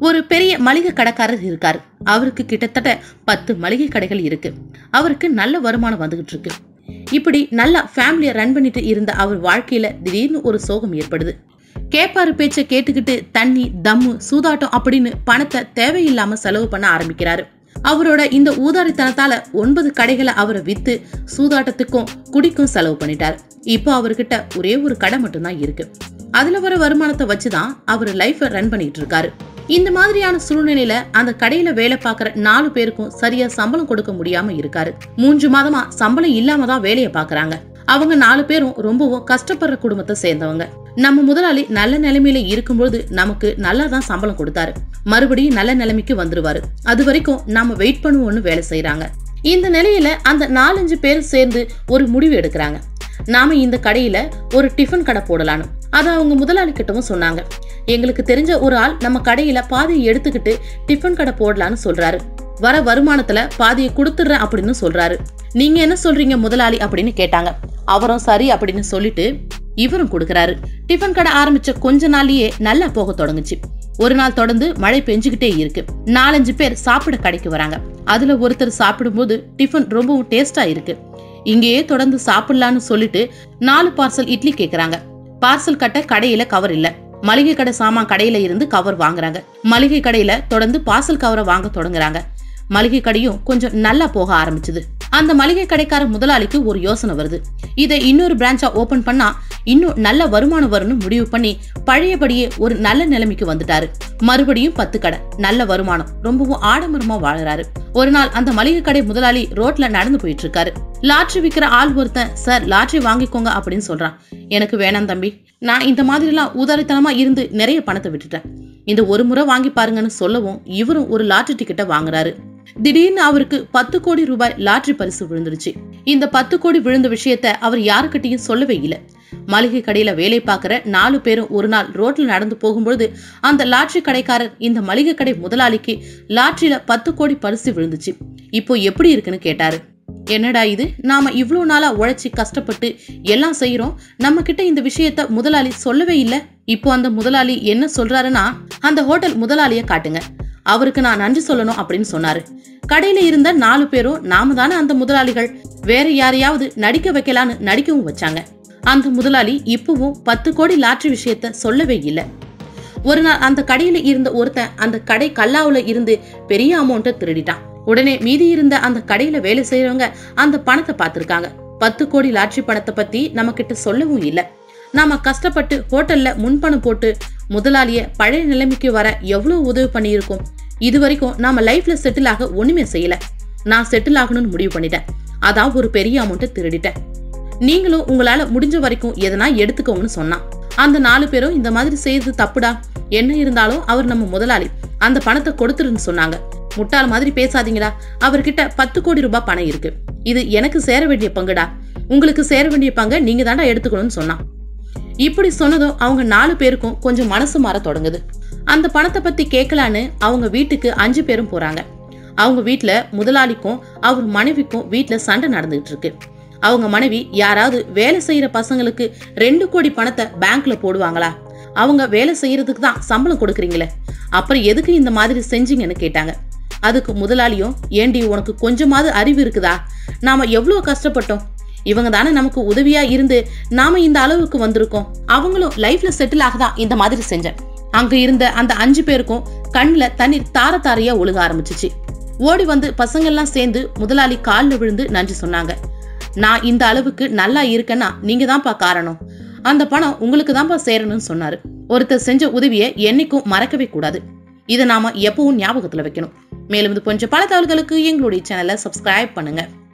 ஒரு பெரிய மளிகை கடைக்காரர் இருக்காரு அவருக்கு கிட்டத்தட்ட பத்து மளிகை கடைகள் இருக்கு அவருக்கு நல்ல வருமானம் வந்துகிட்டு இருக்கு இப்படி நல்லா ஃபேமிலியை ரன் பண்ணிட்டு இருந்த அவர் வாழ்க்கையில திடீர்னு ஒரு சோகம் ஏற்படுது கேப்பாரு பேச்சை கேட்டுக்கிட்டு தண்ணி தம்மு சூதாட்டம் அப்படின்னு பணத்தை தேவையில்லாம செலவு பண்ண ஆரம்பிக்கிறாரு அவரோட இந்த ஊதாரித்தனத்தால ஒன்பது கடைகளை அவரை வித்து சூதாட்டத்துக்கும் குடிக்கும் செலவு பண்ணிட்டாரு இப்போ அவர்கிட்ட ஒரே ஒரு கடை மட்டும்தான் இருக்கு அதுல வர வருமானத்தை வச்சுதான் அவர் லைஃப ரன் பண்ணிட்டு இருக்காரு இந்த மாதிரியான சூழ்நிலையில அந்த கடையில வேலை பார்க்கற நாலு பேருக்கும் சரியா சம்பளம் கொடுக்க முடியாம இருக்காரு மூன்று மாதமா சம்பளம் இல்லாம தான் வேலையை பாக்குறாங்க அவங்க நாலு பேரும் ரொம்பவும் கஷ்டப்படுற குடும்பத்தை சேர்ந்தவங்க நம்ம முதலாளி நல்ல நிலைமையில இருக்கும்போது நமக்கு நல்லா தான் சம்பளம் கொடுத்தாரு மறுபடியும் நல்ல நிலைமைக்கு வந்துருவாரு அது வரைக்கும் நாம வெயிட் பண்ணுவோம்னு வேலை செய்யறாங்க இந்த நிலையில அந்த நாலஞ்சு பேர் சேர்ந்து ஒரு முடிவு எடுக்கிறாங்க நாம இந்த கடையில ஒரு டிஃபன் கடை போடலான்னு அதை அவங்க முதலாளி கிட்டவும் சொன்னாங்க எங்களுக்கு தெரிஞ்ச ஒரு ஆள் நம்ம கடையில பாதியை எடுத்துக்கிட்டு டிஃபன் கடை போடலான்னு சொல்றாரு வர வருமானத்துல பாதியை கொடுத்துடுறேன் அப்படின்னு சொல்றாரு நீங்க என்ன சொல்றீங்க முதலாளி அப்படின்னு கேட்டாங்க அவரும் சரி அப்படின்னு சொல்லிட்டு இவரும் கொடுக்கறாரு டிஃபன் கடை ஆரம்பிச்ச கொஞ்ச நாள்லயே நல்லா போக தொடங்குச்சு ஒரு நாள் தொடர்ந்து மழை பெஞ்சுக்கிட்டே இருக்கு நாலஞ்சு பேர் சாப்பிட கடைக்கு வராங்க அதுல ஒருத்தர் சாப்பிடும்போது டிஃபன் ரொம்பவும் டேஸ்டா இருக்கு இங்கேயே தொடர்ந்து சாப்பிடலான்னு சொல்லிட்டு நாலு பார்சல் இட்லி கேக்குறாங்க பார்சல் கட்ட கடையில கவர் இல்ல மளிகை கடை சாமான் கடையில இருந்து கவர் வாங்குறாங்க மளிகை கடையில தொடர்ந்து பார்சல் கவரை வாங்க தொடங்குறாங்க மளிகை கடையும் கொஞ்சம் நல்லா போக ஆரம்பிச்சது அந்த மளிகை கடைக்கார முதலாளிக்கு ஒரு யோசனை வருது இதை இன்னொரு பிரான்ச்சா ஓபன் பண்ணா இன்னும் நல்ல வருமானம் வரும்னு முடிவு பண்ணி பழையபடியே ஒரு நல்ல நிலைமைக்கு வந்துட்டாரு மறுபடியும் பத்து கடை நல்ல வருமானம் ரொம்பவும் ஆடம்பரமா வாழறாரு ஒரு நாள் அந்த மளிகை கடை முதலாளி ரோட்ல நடந்து போயிட்டு இருக்காரு லாட்ரி விக்கிற ஆள் ஒருத்தன் சார் லாட்ரி வாங்கிக்கோங்க அப்படின்னு சொல்றான் எனக்கு வேணாம் தம்பி நான் இந்த மாதிரிலாம் உதாரித்தனமா இருந்து நிறைய பணத்தை விட்டுட்டேன் இந்த ஒரு முறை வாங்கி பாருங்கன்னு சொல்லவும் இவரும் ஒரு லாட்ரி டிக்கெட்டை வாங்குறாரு திடீர்னு அவருக்கு பத்து கோடி ரூபாய் லாட்ரி பரிசு விழுந்துருச்சு இந்த பத்து கோடி விழுந்த விஷயத்த அவர் யாருக்கிட்டையும் சொல்லவே இல்லை மளிகை கடையில வேலை பார்க்கிற நாலு பேரும் ஒரு நாள் ரோட்ல நடந்து போகும்பொழுது அந்த லாட்ரி கடைக்காரர் இந்த மளிகை கடை முதலாளிக்கு லாட்ரியில பத்து கோடி பரிசு விழுந்துச்சு இப்போ எப்படி இருக்குன்னு கேட்டாரு என்னடா இது நாம இவ்ளோ நாளா உழைச்சி கஷ்டப்பட்டு எல்லாம் செய்யறோம் நம்ம கிட்ட இந்த விஷயத்த முதலாளி சொல்லவே இல்ல இப்போ அந்த முதலாளி என்ன சொல்றாருன்னா அந்த ஹோட்டல் முதலாளிய காட்டுங்க அவருக்கு நான் நன்றி சொல்லணும் அப்படின்னு சொன்னாரு கடையில இருந்த நாலு பேரும் நாம தானே அந்த முதலாளிகள் வேற யாரையாவது நடிக்க வைக்கலான்னு நடிக்கவும் வச்சாங்க அந்த முதலாளி இப்பவும் பத்து கோடி லாட்ரி விஷயத்த சொல்லவே இல்லை ஒரு நாள் அந்த கடையில இருந்த ஒருத்தன் அந்த கடை கல்லாவுல இருந்து பெரிய அமௌண்ட்டை திருடிட்டான் உடனே மீதி இருந்த அந்த கடையில வேலை செய்யறவங்க அந்த பணத்தை பார்த்திருக்காங்க பத்து கோடி லாட்ரி பணத்தை பத்தி நம்ம கிட்ட சொல்லவும் இல்ல நாம கஷ்டப்பட்டு ஹோட்டல்ல முன்பணம் போட்டு முதலாளிய பழைய நிலைமைக்கு வர எவ்வளவு உதவி பண்ணியிருக்கோம் இது வரைக்கும் நாம லைஃப்ல செட்டில் ஆக ஒண்ணுமே செய்யல நான் செட்டில் ஆகணும்னு முடிவு பண்ணிட்டேன் அதான் ஒரு பெரிய அமௌண்ட்டை திருடிட்டேன் நீங்களும் உங்களால முடிஞ்ச வரைக்கும் எதனா எடுத்துக்கோங்கன்னு சொன்னான் அந்த நாலு பேரும் இந்த மாதிரி செய்யறது தப்புடா என்ன இருந்தாலும் அவர் நம்ம முதலாளி அந்த பணத்தை கொடுத்துருன்னு சொன்னாங்க முட்டாள் மாதிரி பேசாதீங்கடா அவர்கிட்ட பத்து கோடி ரூபாய் பணம் இருக்கு இது எனக்கு சேர வேண்டிய பங்குடா உங்களுக்கு சேர வேண்டிய பங்கை நீங்க தாண்டா எடுத்துக்கணும்னு சொன்னான் இப்படி சொன்னதும் அவங்க நாலு பேருக்கும் கொஞ்சம் மனசு மாற தொடங்குது அந்த பணத்தை பத்தி கேட்கலான்னு அவங்க வீட்டுக்கு அஞ்சு பேரும் போறாங்க அவங்க வீட்ல முதலாளிக்கும் அவர் மனைவிக்கும் வீட்ல சண்டை நடந்துகிட்டு இருக்கு அவங்க மனைவி யாராவது வேலை செய்யற பசங்களுக்கு ரெண்டு கோடி பணத்தை பேங்க்ல போடுவாங்களா அவங்க வேலை செய்யறதுக்கு தான் சம்பளம் கொடுக்குறீங்களே அப்புறம் எதுக்கு இந்த மாதிரி செஞ்சீங்கன்னு கேட்டாங்க அதுக்கு முதலாளியும் ஏண்டி உனக்கு கொஞ்சமாவது அறிவு இருக்குதா நாம எவ்வளவு கஷ்டப்பட்டோம் இவங்க தானே நமக்கு உதவியா இருந்து நாம இந்த அளவுக்கு வந்திருக்கோம் அவங்களும் லைஃப்ல செட்டில் ஆகதான் இந்த மாதிரி செஞ்சேன் அங்க இருந்த அந்த அஞ்சு பேருக்கும் கண்ணுல தண்ணீர் தார தாரையா ஒழுக ஆரம்பிச்சுச்சு ஓடி வந்து பசங்கெல்லாம் சேர்ந்து முதலாளி காலில் விழுந்து நன்றி சொன்னாங்க நான் இந்த அளவுக்கு நல்லா இருக்கேன்னா நீங்க தான்ப்பா காரணம் அந்த பணம் உங்களுக்கு தான்ப்பா சேரணும்னு சொன்னாரு ஒருத்தர் செஞ்ச உதவியை என்னைக்கும் மறக்கவே கூடாது இதை நாம எப்பவும் ஞாபகத்துல வைக்கணும் மேலும் இது போன்ற பல தகவல்களுக்கு எங்களுடைய சேனலை சப்ஸ்கிரைப் பண்ணுங்க